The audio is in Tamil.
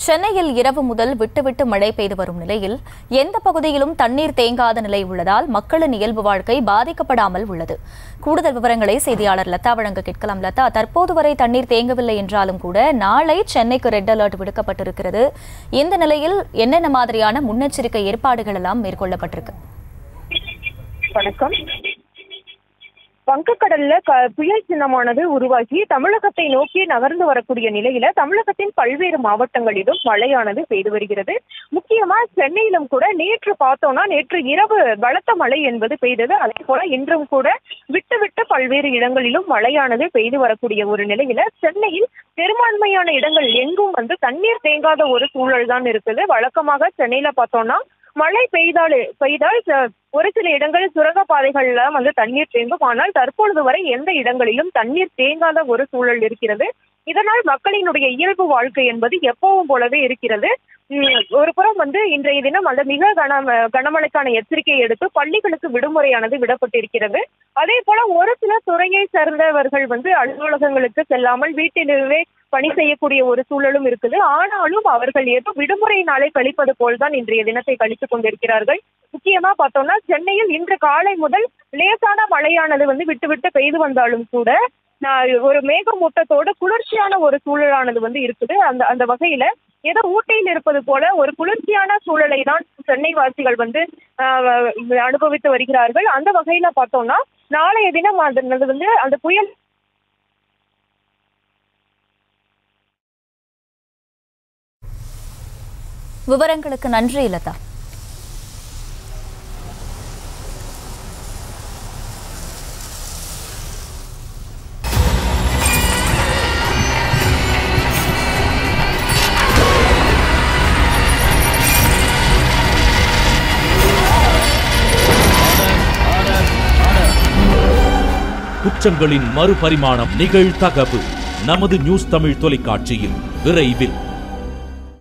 சென்னையில் இரவு முதல் விட்டுவிட்டு மழை பெய்து வரும் நிலையில் எந்த பகுதியிலும் தண்ணீர் தேங்காத நிலை உள்ளதால் மக்களின் இயல்பு வாழ்க்கை பாதிக்கப்படாமல் உள்ளது கூடுதல் விவரங்களை செய்தியாளர் லதா வழங்க கேட்கலாம் லதா தற்போது வரை தண்ணீர் தேங்கவில்லை என்றாலும் கூட நாளை சென்னைக்கு ரெட் அலர்ட் விடுக்கப்பட்டிருக்கிறது இந்த நிலையில் என்னென்ன மாதிரியான முன்னெச்சரிக்கை ஏற்பாடுகள் எல்லாம் மேற்கொள்ளப்பட்டிருக்கு வணக்கம் வங்கக்கடல்ல க புயல் சின்னமானது உருவாகி தமிழகத்தை நோக்கி நகர்ந்து வரக்கூடிய நிலையில தமிழகத்தின் பல்வேறு மாவட்டங்களிலும் மழையானது பெய்து வருகிறது முக்கியமா சென்னையிலும் கூட நேற்று பார்த்தோம்னா நேற்று இரவு பலத்த மழை என்பது பெய்தது அதே போல இன்றும் கூட விட்டு விட்டு பல்வேறு இடங்களிலும் மழையானது பெய்து வரக்கூடிய ஒரு நிலையில சென்னையில் பெரும்பான்மையான இடங்கள் எங்கும் வந்து தண்ணீர் தேங்காத ஒரு சூழல் தான் இருக்குது வழக்கமாக சென்னையில பார்த்தோம்னா மழை பெய்தால் பெய்தால் ச- ஒரு சில இடங்களில் சுரங்கப்பாதைகள்ல வந்து தண்ணீர் தேங்கும் ஆனால் தற்பொழுது வரை எந்த இடங்களிலும் தண்ணீர் தேங்காத ஒரு சூழல் இருக்கிறது இதனால் மக்களினுடைய இயல்பு வாழ்க்கை என்பது எப்பவும் போலவே இருக்கிறது உம், ஒரு புறம் வந்து இன்றைய தினம் அந்த மிக கன கனமழைக்கான எச்சரிக்கை எடுத்து பள்ளிகளுக்கு விடுமுறையானது விடப்பட்டிருக்கிறது அதே போல ஒரு சில துறையை சேர்ந்தவர்கள் வந்து அலுவலகங்களுக்கு செல்லாமல் வீட்டிலேயே பணி செய்யக்கூடிய ஒரு சூழலும் இருக்குது ஆனாலும் அவர்கள் ஏதோ விடுமுறை நாளை கழிப்பது போல்தான் இன்றைய தினத்தை கழித்துக் கொண்டிருக்கிறார்கள் முக்கியமா பார்த்தோம்னா சென்னையில் இன்று காலை முதல் லேசான மழையானது வந்து விட்டு விட்டு பெய்து வந்தாலும் கூட நான் ஒரு மேகமூட்டத்தோடு குளிர்ச்சியான ஒரு சூழலானது வந்து இருக்குது அந்த அந்த வகையில ஏதோ ஊட்டியில் இருப்பது போல ஒரு குளிர்ச்சியான சூழலை தான் சென்னை வாசிகள் வந்து ஆஹ், அனுபவித்து வருகிறார்கள் அந்த வகையில பார்த்தோம்னா நாளைய தினம் அது அது வந்து அந்த புயல் விவரங்களுக்கு நன்றி லதா குற்றங்களின் மறுபரிமாணம் நிகழ்தகவு நமது நியூஸ் தமிழ் தொலைக்காட்சியில் விரைவில்